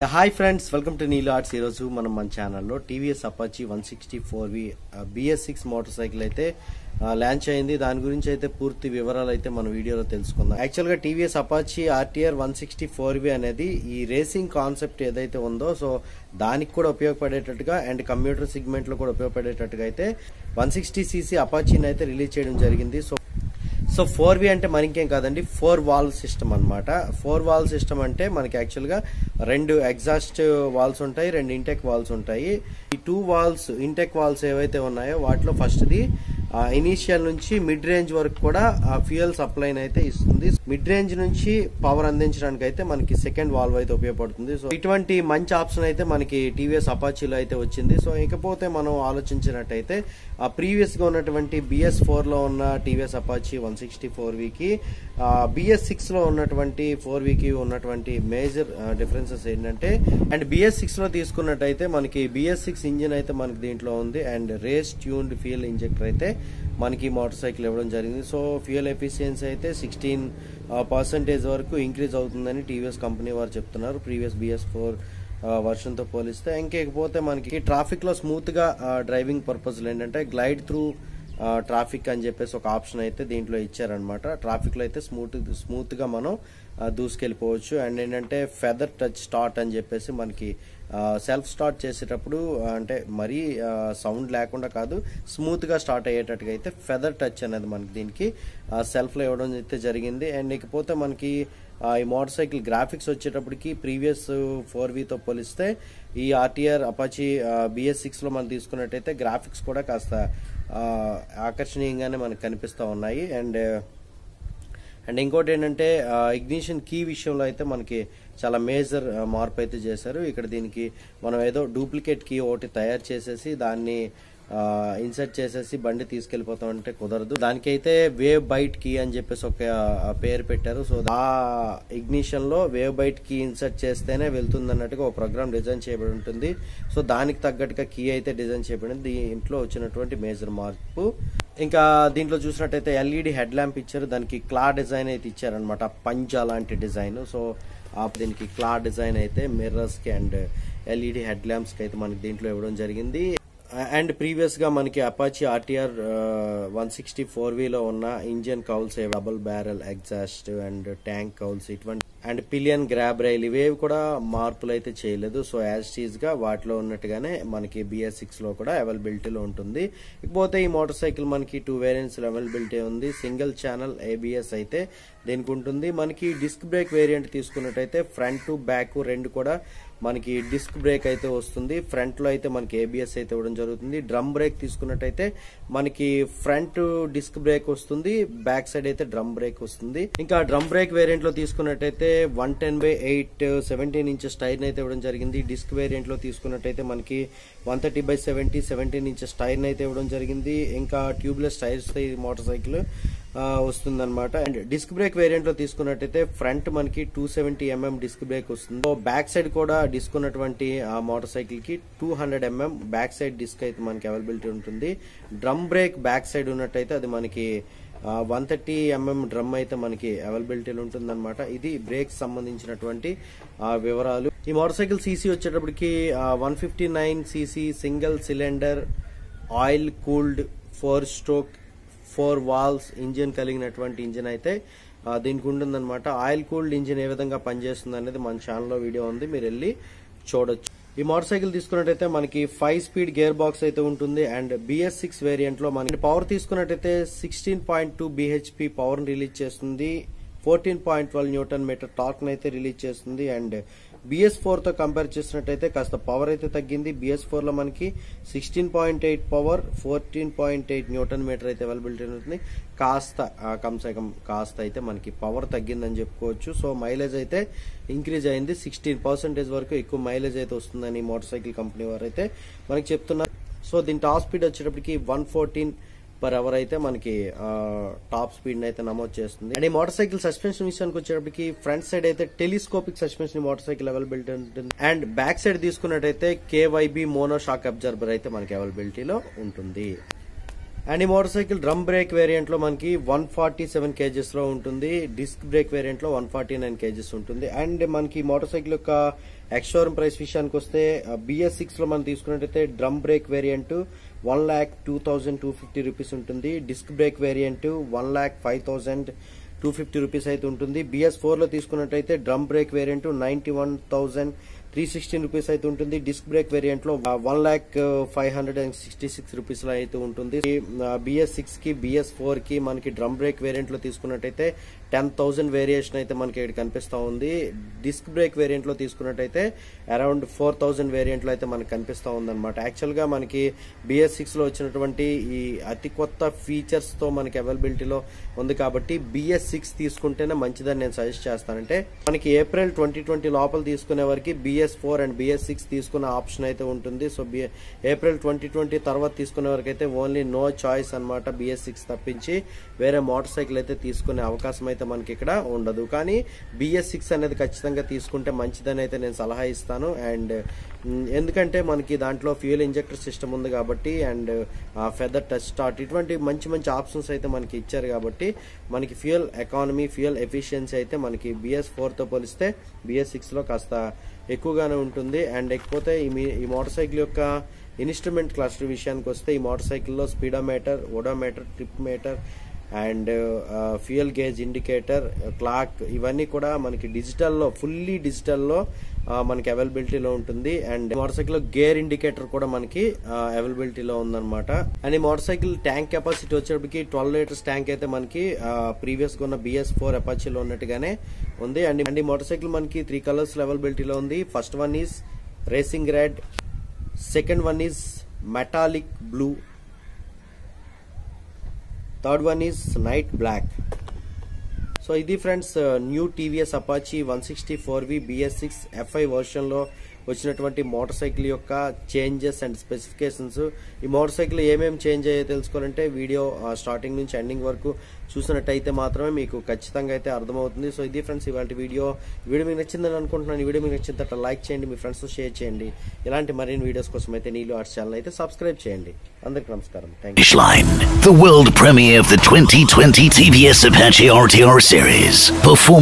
Hi friends welcome to Neelu arts ఈరోజు మనం మన ఛానల్లో TVS Apache one sixty four V BS six motorcycle అయితే లాంచ్ అయింది దాని గురించి అయితే పూర్తి వివరాలు అయితే మన వీడియోలో తెలుసుకుందాం యాక్చువల్ గా TVS Apache RTR one sixty four V అనేది ఈ రేసింగ్ కాన్సెప్ట్ ఏదైతే ఉందో సో దానికి కూడా ఉపయోగపడేటట్టుగా అండ్ కంప్యూటర్ సెగ్మెంట్ లో కూడా ఉపయోగపడేటట్టుగా అయితే వన్ సిక్స్టీ సీసీ అపాచీని అయితే రిలీజ్ చేయడం జరిగింది సో సో ఫోర్ వి అంటే మనకేం కాదండి ఫోర్ వాల్ సిస్టమ్ అన్నమాట ఫోర్ వాల్ సిస్టమ్ అంటే మనకి యాక్చువల్గా రెండు ఎగ్జాస్ట్ వాల్స్ ఉంటాయి రెండు ఇంటెక్ వాల్స్ ఉంటాయి ఈ టూ వాల్స్ ఇంటెక్ వాల్స్ ఏవైతే ఉన్నాయో వాటిలో ఫస్ట్ది ఇనీషియల్ నుంచి మిడ్ రేంజ్ వరకు కూడా ఫ్యూయల్ సప్లై అయితే ఇస్తుంది మిడ్ రేంజ్ నుంచి పవర్ అందించడానికి అయితే మనకి సెకండ్ వాల్వ్ అయితే ఉపయోగపడుతుంది సో ఇటువంటి మంచి ఆప్షన్ అయితే మనకి టీవీఎస్ అపాచీలో అయితే వచ్చింది సో ఇకపోతే మనం ఆలోచించినట్టయితే ఆ ప్రీవియస్ గా ఉన్నటువంటి బిఎస్ ఫోర్ లో ఉన్న TVS Apache one sixty four వికి బిఎస్ సిక్స్ లో ఉన్నటువంటి ఫోర్ వికి ఉన్నటువంటి మేజర్ డిఫరెన్సెస్ ఏంటంటే అండ్ బిఎస్ సిక్స్ లో తీసుకున్నట్టయితే మనకి బిఎస్ సిక్స్ ఇంజిన్ అయితే మనకి దీంట్లో ఉంది and race tuned fuel injector అయితే మనకి మోటార్ సైకిల్ ఇవ్వడం జరిగింది సో ఫ్యూయల్ ఎఫిషియన్సీ అయితే సిక్స్టీన్ పర్సెంటేజ్ వరకు ఇంక్రీజ్ అవుతుందని టీవీఎస్ కంపెనీ వారు చెప్తున్నారు ప్రీవియస్ బిఎస్ ఫోర్ వర్షన్ తో పోలిస్తే ఇంకేకపోతే మనకి ట్రాఫిక్ లో స్మూత్ గా డ్రైవింగ్ పర్పస్ ఏంటంటే గ్లైడ్ త్రూ ట్రాఫిక్ అని చెప్పేసి ఒక ఆప్షన్ అయితే దీంట్లో ఇచ్చారనమాట ట్రాఫిక్ లో అయితే స్మూత్ స్మూత్ గా మనం దూసుకెళ్ళిపోవచ్చు అండ్ ఏంటంటే ఫెదర్ టచ్ స్టార్ట్ అని చెప్పేసి మనకి సెల్ఫ్ స్టార్ట్ చేసేటప్పుడు అంటే మరీ సౌండ్ లేకుండా కాదు స్మూత్ గా స్టార్ట్ అయ్యేటట్టుగా అయితే ఫెదర్ టచ్ అనేది మనకి దీనికి సెల్ఫ్ లో ఇవ్వడం అయితే జరిగింది అండ్ ఇకపోతే మనకి ఈ మోటార్ సైకిల్ గ్రాఫిక్స్ వచ్చేటప్పటికి ప్రీవియస్ ఫోర్ వీతో పోలిస్తే ఈ ఆర్టీఆర్ అపాచీ బిఎస్ సిక్స్ లో మనం తీసుకున్నట్టయితే గ్రాఫిక్స్ కూడా కాస్త ఆకర్షణీయంగానే మనకు కనిపిస్తూ ఉన్నాయి అండ్ అండ్ ఇంకోటి ఏంటంటే ఇగ్నిషన్ కీ విషయంలో అయితే మనకి చాలా మేజర్ మార్పు అయితే చేశారు ఇక్కడ దీనికి మనం ఏదో డూప్లికేట్ కీ ఒకటి తయారు చేసేసి దాన్ని ఇన్సర్ట్ చేసేసి బండి తీసుకెళ్లిపోతాం అంటే కుదరదు దానికైతే వేవ్ బైట్ కీ అని చెప్పేసి ఒక పేరు పెట్టారు సో ఆ ఇగ్నిషన్ లో వేవ్ బైట్ కీ ఇన్సర్ట్ చేస్తేనే వెళ్తుంది అన్నట్టుగా ఒక ప్రోగ్రామ్ డిజైన్ చేయబడి ఉంటుంది సో దానికి తగ్గట్టుగా కీ అయితే డిజైన్ చేయబడింది దీంట్లో వచ్చినటువంటి మేజర్ మార్పు ఇంకా దీంట్లో చూసినట్టయితే ఎల్ఈడి హెడ్ ల్యాంప్ ఇచ్చారు దానికి క్లా డిజైన్ అయితే ఇచ్చారనమాట పంజా లాంటి డిజైన్ సో దీనికి క్లా డిజైన్ అయితే మిర్రర్స్ కి అండ్ ఎల్ఈడి హెడ్ ల్యాంప్స్ కి అయితే మనకి దీంట్లో ఇవ్వడం జరిగింది అండ్ ప్రీవియస్ గా మనకి Apache RTR one sixty four లో ఉన్న engine cowls double barrel exhaust and tank cowls ఇటువంటి అండ్ పిలియన్ గ్రాబ్ రైల్ ఇవేవి కూడా మార్పులు అయితే చేయలేదు సో యాజ్ టీజ్ గా వాటిలో ఉన్నట్టుగానే మనకి బిఎస్ సిక్స్ లో కూడా అవైలబిలిటీలో ఉంటుంది ఇకపోతే ఈ మోటార్ సైకిల్ మనకి టూ వేరియంట్స్ అవైలబిలిటీ ఉంది సింగిల్ ఛానల్ ఏబిఎస్ అయితే దీనికి ఉంటుంది మనకి డిస్క్ బ్రేక్ వేరియంట్ తీసుకున్నట్టయితే ఫ్రంట్ టు బ్యాక్ రెండు కూడా మనకి డిస్క్ బ్రేక్ అయితే వస్తుంది ఫ్రంట్ లో అయితే మనకి ఏబిఎస్ అయితే ఇవ్వడం జరుగుతుంది డ్రమ్ బ్రేక్ తీసుకున్నట్టయితే మనకి ఫ్రంట్ డిస్క్ బ్రేక్ వస్తుంది బ్యాక్ సైడ్ అయితే డ్రమ్ బ్రేక్ వస్తుంది ఇంకా డ్రమ్ బ్రేక్ వేరియంట్ లో తీసుకున్నట్టయితే one ten by eight seventeen inches tyre అయితే ఇవ్వడం జరిగింది డిస్క్ వేరియంట్ లో తీసుకున్నట్టయితే మనకి one thirty by seventy seventeen inches tyre అయితే ఇవ్వడం జరిగింది ఇంకా ట్యూబ్లెస్ టైర్స్ మోటార్ సైకిల్ వస్తుందన్నమాట అండ్ డిస్క్ బ్రేక్ వేరియంట్ లో తీసుకున్నట్టయితే ఫ్రంట్ మనకి two seventy mm disc brake వస్తుంది బ్యాక్ సైడ్ కూడా డిస్క్ ఉన్నటువంటి ఆ మోటార్ సైకిల్ కి two hundred mm back side disc అయితే మనకి అవైలబిలిటీ ఉంటుంది డ్రమ్ బ్రేక్ బ్యాక్ సైడ్ ఉన్నట్టయితే అది మనకి వన్ థర్టీ ఎంఎం డ్రమ్ అయితే మనకి అవైలబిలిటీలో ఉంటుందన్నమాట ఇది బ్రేక్ సంబంధించినటువంటి వివరాలు ఈ మోటార్ సైకిల్ సీసీ వచ్చేటప్పటికి one fifty nine CC single cylinder oil cooled four stroke four valves engine కలిగినటువంటి ఇంజిన్ అయితే దీనికి ఉంటుందన్నమాట ఆయిల్ కూల్డ్ ఇంజిన్ ఏ విధంగా పనిచేస్తుంది అనేది మన ఛానల్లో వీడియో ఉంది మీరు వెళ్ళి చూడొచ్చు ఈ మోటార్ సైకిల్ తీసుకున్నట్టయితే మనకి ఫైవ్ స్పీడ్ గేర్ బాక్స్ అయితే ఉంటుంది అండ్ బిఎస్ సిక్స్ వేరియంట్ లో మనకి పవర్ తీసుకున్నట్టయితే sixteen point two BHP power release చేస్తుంది fourteen point twelve newton meter torque అయితే రిలీజ్ చేస్తుంది అండ్ బిఎస్ ఫోర్ తో కంపేర్ చేసినట్టయితే కాస్త పవర్ అయితే తగ్గింది బిఎస్ ఫోర్ లో మనకి sixteen point eight power fourteen point eight newton meter అయితే అవైలబిలిటీ ఉంటుంది కాస్త కమ్సే కమ్ కాస్త అయితే మనకి పవర్ తగ్గిందని చెప్పుకోవచ్చు సో మైలేజ్ అయితే ఇంక్రీజ్ అయింది సిక్స్టీన్ పర్సెంటేజ్ వరకు ఎక్కువ మైలేజ్ అయితే వస్తుందని మోటార్ సైకిల్ కంపెనీ వారు అయితే మనకి చెప్తున్నారు సో దీని టాప్ స్పీడ్ వచ్చేటప్పటికి వన్ ఫోర్టీన్ పర్ అవర్ అయితే మనకి టాప్ స్పీడ్ అయితే నమోదు చేస్తుంది అండ్ ఈ మోటార్ సైకిల్ సస్పెన్షన్ విషయానికి వచ్చేటప్పటికి ఫ్రంట్ సైడ్ అయితే telescopic suspension motorcycle availability ఉంటుంది అండ్ బ్యాక్ సైడ్ తీసుకున్నట్టయితే కేవైబి మోనో షాక్ అబ్జర్బర్ అయితే మనకి అవైలబిలిటీలో ఉంటుంది అండ్ ఈ motorcycle drum brake variant లో మనకి వన్ ఫార్టీ సెవెన్ కేజెస్ లో ఉంటుంది డిస్క్ బ్రేక్ వేరియంట్ లో వన్ ఫార్టీ నైన్ కేజెస్ ఉంటుంది అండ్ మనకి మోటార్ సైకిల్ యొక్క ఎక్స్షోరూమ్ ప్రైస్ విషయానికి వస్తే బిఎస్ సిక్స్ లో మనం తీసుకున్నట్టయితే drum brake variant one lakh two thousand two fifty rupees ఉంటుంది disc brake variant one lakh five thousand two fifty rupees అయితే ఉంటుంది బిఎస్ ఫోర్ లో తీసుకున్నట్టయితే drum brake variant ninety one thousand three sixteen rupees అయితే ఉంటుంది డిస్క్ బ్రేక్ వేరియంట్ లో one lakh five hundred and sixty six rupees లో అయితే ఉంటుంది బిఎస్ సిక్స్ కి బిఎస్ ఫోర్ కి మనకి డ్రమ్ బ్రేక్ వేరియంట్ లో తీసుకున్నట్టయితే టెన్ థౌసండ్ వేరియేషన్ అయితే మనకి ఇక్కడ కనిపిస్తా ఉంది డిస్క్ బ్రేక్ వేరియంట్ లో తీసుకున్నట్టయితే అరౌండ్ ఫోర్ థౌసండ్ వేరియంట్ లో అయితే మనకి కనిపిస్తా ఉంది అనమాట యాక్చువల్ గా మనకి బిఎస్ సిక్స్ లో వచ్చినటువంటి ఈ అతి కొత్త ఫీచర్స్ తో మనకి అవైలబిలిటీలో ఉంది కాబట్టి బిఎస్ సిక్స్ తీసుకుంటేనే మంచిదని నేను సజెస్ట్ చేస్తానంటే మనకి ఏప్రిల్ ట్వంటీ ట్వంటీ లోపల తీసుకునే వరకు BS four and BS six తీసుకునే ఆప్షన్ అయితే ఉంటుంది సో ఏప్రిల్ ట్వంటీ ట్వంటీ తర్వాత తీసుకునే వరకు అయితే ఓన్లీ నో చాయిస్ అనమాట బిఎస్ సిక్స్ తప్పించి వేరే మోటార్ సైకిల్ అయితే తీసుకునే అవకాశం అయితే మనకి ఇక్కడ ఉండదు కానీ బిఎస్ సిక్స్ అనేది ఖచ్చితంగా తీసుకుంటే మంచిదని అయితే నేను సలహా ఇస్తాను అండ్ ఎందుకంటే మనకి దాంట్లో ఫ్యూయల్ ఇంజెక్టర్ సిస్టమ్ ఉంది కాబట్టి అండ్ ఫెదర్ టచ్ స్టార్ట్ ఇటువంటి మంచి మంచి ఆప్షన్స్ అయితే మనకి ఇచ్చారు కాబట్టి మనకి ఫ్యూయల్ ఎకానమీ ఫ్యూయల్ ఎఫిషియన్సీ అయితే మనకి బిఎస్ ఫోర్తో పోలిస్తే బిఎస్ సిక్స్లో కాస్త ఎక్కువగానే ఉంటుంది అండ్ ఇకపోతే ఈ మోటార్ సైకిల్ యొక్క ఇన్స్ట్రుమెంట్ క్లస్టర్ విషయానికి వస్తే ఈ మోటార్ సైకిల్లో speedometer odometer trip meter and fuel gauge indicator clock ఇవన్నీ కూడా మనకి డిజిటల్లో ఫుల్లీ డిజిటల్లో మనకి అవైలబిలిటీలో ఉంటుంది and motorcycle gear indicator కూడా మనకి అవైలబిలిటీలో ఉందన్నమాట అండ్ ఈ మోటార్ సైకిల్ ట్యాంక్ కెపాసిటీ వచ్చేటప్పటికి ట్వెల్వ్ లీటర్స్ ట్యాంక్ అయితే మనకి ప్రీవియస్ గా ఉన్న బిఎస్ ఫోర్ అపాచీలో ఉన్నట్టుగానే ఉంది అండ్ అండ్ ఈ మోటార్ సైకిల్ మనకి త్రీ కలర్స్ అవైలబిలిటీలో ఉంది first one is racing red second one is metallic blue third one is night black so ఇది friends new TVS Apache one sixty four V BS six FI వర్షన్లో వచ్చినటువంటి motorcycle యొక్క changes and specifications ఈ motorcycle ఏమేమి change అయ్యో తెలుసుకోవాలంటే video starting నుంచి ending వరకు చూసినట్టయితే మాత్రమే మీకు ఖచ్చితంగా అయితే అర్థమవుతుంది సో ఇది ఫ్రెండ్స్ ఇవాళ వీడియో వీడియో మీకు నచ్చిందని అనుకుంటున్నాను ఈ వీడియో మీకు నచ్చిన తర్వాత లైక్ చేయండి మీ ఫ్రెండ్స్తో షేర్ చేయండి ఇలాంటి మరిన్ని వీడియోస్ కోసం అయితే నీళ్ళు ఆర్ట్స్ ఛానల్ అయితే సబ్స్క్రైబ్ చేయండి అందరికి నమస్కారం thank you Line, the world premiere of the 2020 TVS Apache RTR series. Perform